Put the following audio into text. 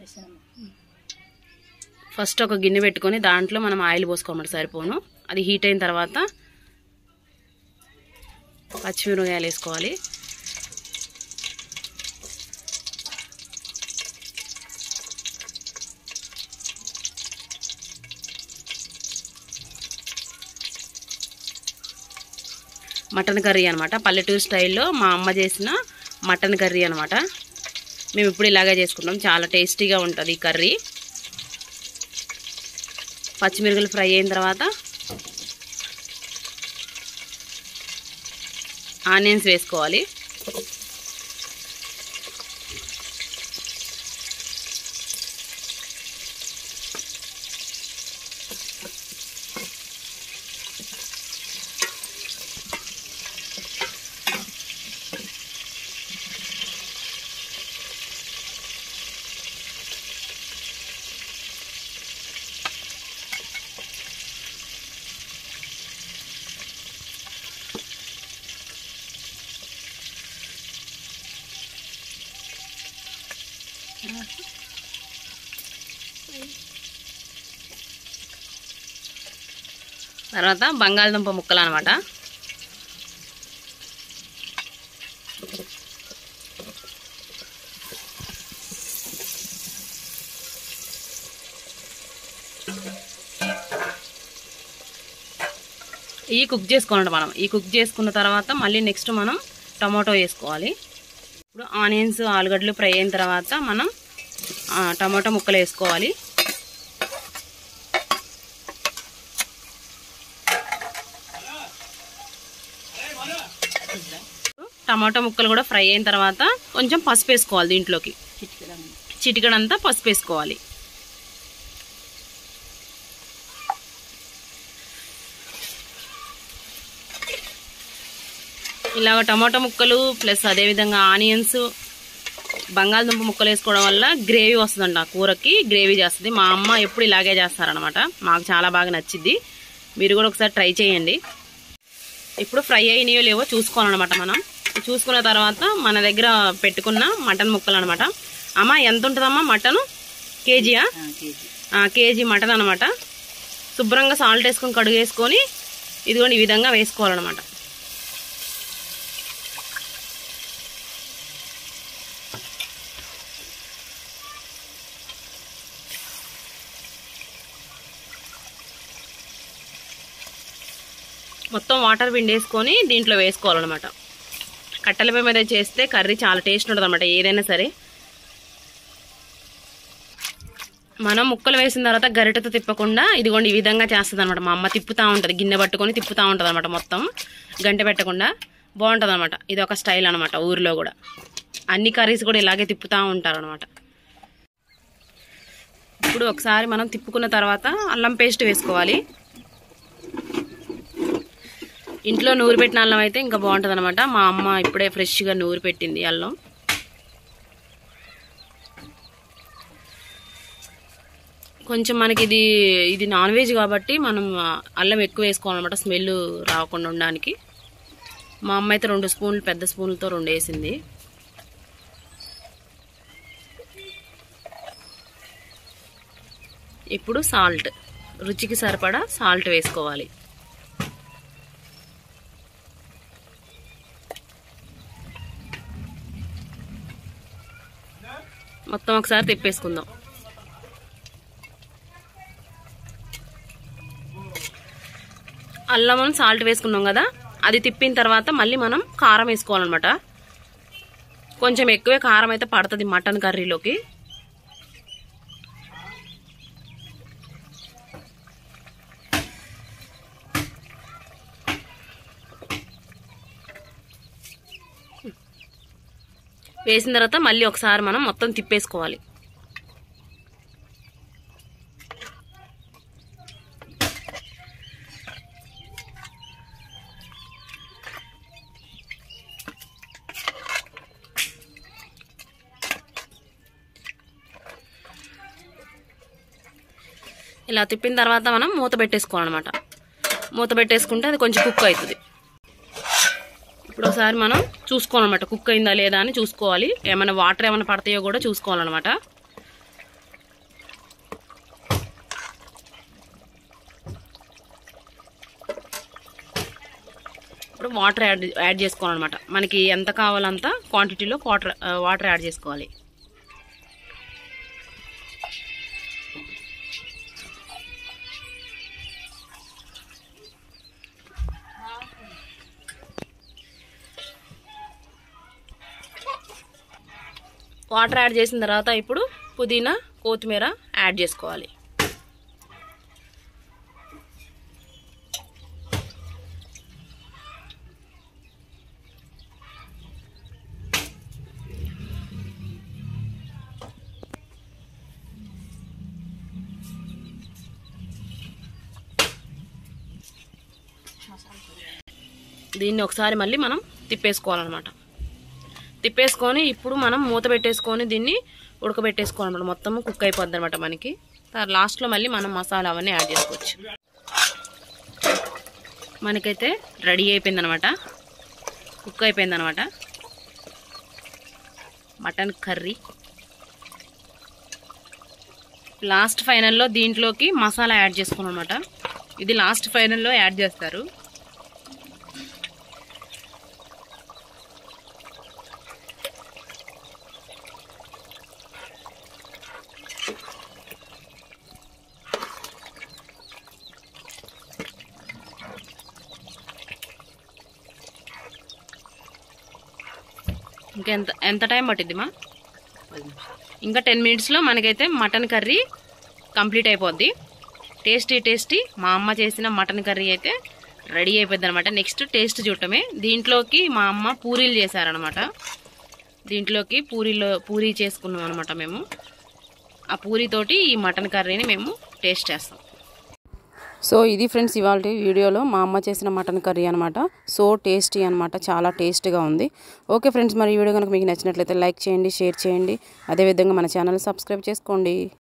first ఒక గిన్నె పెట్టుకొని దాంట్లో మనం ఆయిల్ పోసుకోమంట సరిపోను అది హీట్ అయిన తర్వాత పచ్చిమిరపకాయలు వేసుకోవాలి మటన్ కర్రీ అనమాట పల్లెటూరు స్టైల్లో మా అమ్మ చేసిన మటన్ కర్రీ అనమాట మేము ఇప్పుడు ఇలాగే చేసుకుంటాం చాలా టేస్టీగా ఉంటుంది ఈ కర్రీ పచ్చిమిరపకాయలు ఫ్రై అయిన తర్వాత ఆనియన్స్ వేసుకోవాలి తర్వాత బంగాళదుంప ముక్కలు అనమాట ఈ కుక్ చేసుకోవాలంట మనం ఈ కుక్ చేసుకున్న తర్వాత మళ్ళీ నెక్స్ట్ మనం టమాటో వేసుకోవాలి ఇప్పుడు ఆనియన్స్ ఆలుగడ్డలు ఫ్రై అయిన తర్వాత మనం ఆ, టమాటో ముక్కలు వేసుకోవాలి టమాటో ముక్కలు కూడా ఫ్రై అయిన తర్వాత కొంచెం పసుపు వేసుకోవాలి దీంట్లోకి చిటికడంతా పసుపు వేసుకోవాలి ఇలాగ టమాటో ముక్కలు ప్లస్ అదేవిధంగా ఆనియన్స్ బంగాళదుంప ముక్కలు వేసుకోవడం వల్ల గ్రేవీ వస్తుందండి ఆ కూరకి గ్రేవీ చేస్తుంది మా అమ్మ ఎప్పుడు ఇలాగే చేస్తారనమాట మాకు చాలా బాగా నచ్చింది మీరు కూడా ఒకసారి ట్రై చేయండి ఇప్పుడు ఫ్రై అయినాయో లేవో చూసుకోవాలన్నమాట మనం చూసుకున్న తర్వాత మన దగ్గర పెట్టుకున్న మటన్ ముక్కలు అనమాట అమ్మ ఎంత ఉంటుందమ్మా మటన్ కేజీయా ఆ, కేజీ మటన్ అనమాట శుభ్రంగా సాల్ట్ వేసుకొని కడుగు వేసుకొని ఇదిగోండి ఈ విధంగా వేసుకోవాలన్నమాట మొత్తం వాటర్ పిండేసుకొని దీంట్లో వేసుకోవాలన్నమాట కట్టెల పొయ్యి మీద చేస్తే కర్రీ చాలా టేస్ట్ ఉంటుంది అనమాట ఏదైనా సరే మనం ముక్కలు వేసిన తర్వాత గరిటెతో తిప్పకుండా ఇదిగోండి ఈ విధంగా చేస్తుంది అనమాట మా అమ్మ తిప్పుతూ ఉంటుంది గిన్నె పట్టుకొని తిప్పుతూ ఉంటుంది అనమాట మొత్తం గంట పెట్టకుండా బాగుంటుంది అనమాట ఇది ఒక స్టైల్ అనమాట ఊరిలో కూడా అన్ని కర్రీస్ కూడా ఇలాగే తిప్పుతూ ఉంటారు అనమాట ఇప్పుడు ఒకసారి మనం తిప్పుకున్న తర్వాత అల్లం పేస్ట్ వేసుకోవాలి ఇంట్లో నూరు పెట్టిన అల్లం అయితే ఇంకా బాగుంటుంది అనమాట మా అమ్మ ఇప్పుడే ఫ్రెష్గా నూరు పెట్టింది అల్లం కొంచెం మనకి ఇది ఇది నాన్ వెజ్ కాబట్టి మనం ఆ, అల్లం ఎక్కువ వేసుకోవాలన్నమాట స్మెల్ రాకుండా ఉండడానికి మా అమ్మ అయితే రెండు స్పూన్లు పెద్ద స్పూన్లతో రెండు వేసింది ఇప్పుడు సాల్ట్ రుచికి సరిపడా సాల్ట్ వేసుకోవాలి మొత్తం ఒకసారి తిప్పేసుకుందాం అల్లం సాల్ట్ వేసుకున్నాం కదా అది తిప్పిన తర్వాత మళ్ళీ మనం కారం వేసుకోవాలన్నమాట కొంచెం ఎక్కువే కారం అయితే పడుతుంది మటన్ కర్రీలోకి వేసిన తర్వాత మళ్ళీ ఒకసారి మనం మొత్తం తిప్పేసుకోవాలి ఇలా తిప్పిన తర్వాత మనం మూత పెట్టేసుకోవాలన్నమాట మూత పెట్టేసుకుంటే అది కొంచెం కుక్ అవుతుంది ఇప్పుడు ఒకసారి మనం చూసుకోవాలన్నమాట కుక్ అయిందా లేదా అని చూసుకోవాలి ఏమైనా వాటర్ ఏమైనా పడతాయో కూడా చూసుకోవాలన్నమాట ఇప్పుడు వాటర్ యాడ్ యాడ్ చేసుకోవాలన్నమాట మనకి ఎంత కావాలంత క్వాంటిటీలో వాటర్ వాటర్ యాడ్ చేసుకోవాలి వాటర్ యాడ్ చేసిన తర్వాత ఇప్పుడు పుదీనా కొత్తిమీర యాడ్ చేసుకోవాలి దీన్ని ఒకసారి మళ్ళీ మనం తిప్పేసుకోవాలన్నమాట తిప్పేసుకొని ఇప్పుడు మనం మూత పెట్టేసుకొని దీన్ని ఉడకబెట్టేసుకోవాలన్నమాట మొత్తం కుక్ అయిపోద్ది అనమాట మనకి తర్వాత లాస్ట్లో మళ్ళీ మనం మసాలా అవన్నీ యాడ్ చేసుకోవచ్చు మనకైతే రెడీ అయిపోయింది అనమాట కుక్ అయిపోయింది అనమాట మటన్ కర్రీ లాస్ట్ ఫైనల్లో దీంట్లోకి మసాలా యాడ్ చేసుకున్నాం అనమాట ఇది లాస్ట్ ఫైనల్లో యాడ్ చేస్తారు ఇంకెంత ఎంత టైం పట్టిద్దిమా ఇంకా టెన్ మినిట్స్లో మనకైతే మటన్ కర్రీ కంప్లీట్ అయిపోద్ది టేస్టీ టేస్టీ మా అమ్మ చేసిన మటన్ కర్రీ అయితే రెడీ అయిపోద్ది అనమాట నెక్స్ట్ టేస్ట్ చూడటమే దీంట్లోకి మా అమ్మ పూరీలు చేశారనమాట దీంట్లోకి పూరీలో పూరీ చేసుకున్నాం అనమాట మేము ఆ పూరీతోటి ఈ మటన్ కర్రీని మేము టేస్ట్ చేస్తాం సో ఇది ఫ్రెండ్స్ ఇవాళ వీడియోలో మా అమ్మ చేసిన మటన్ కర్రీ అనమాట సో టేస్టీ అనమాట చాలా టేస్టీగా ఉంది ఓకే ఫ్రెండ్స్ మరి ఈ వీడియో కనుక మీకు నచ్చినట్లయితే లైక్ చేయండి షేర్ చేయండి అదేవిధంగా మన ఛానల్ సబ్స్క్రైబ్ చేసుకోండి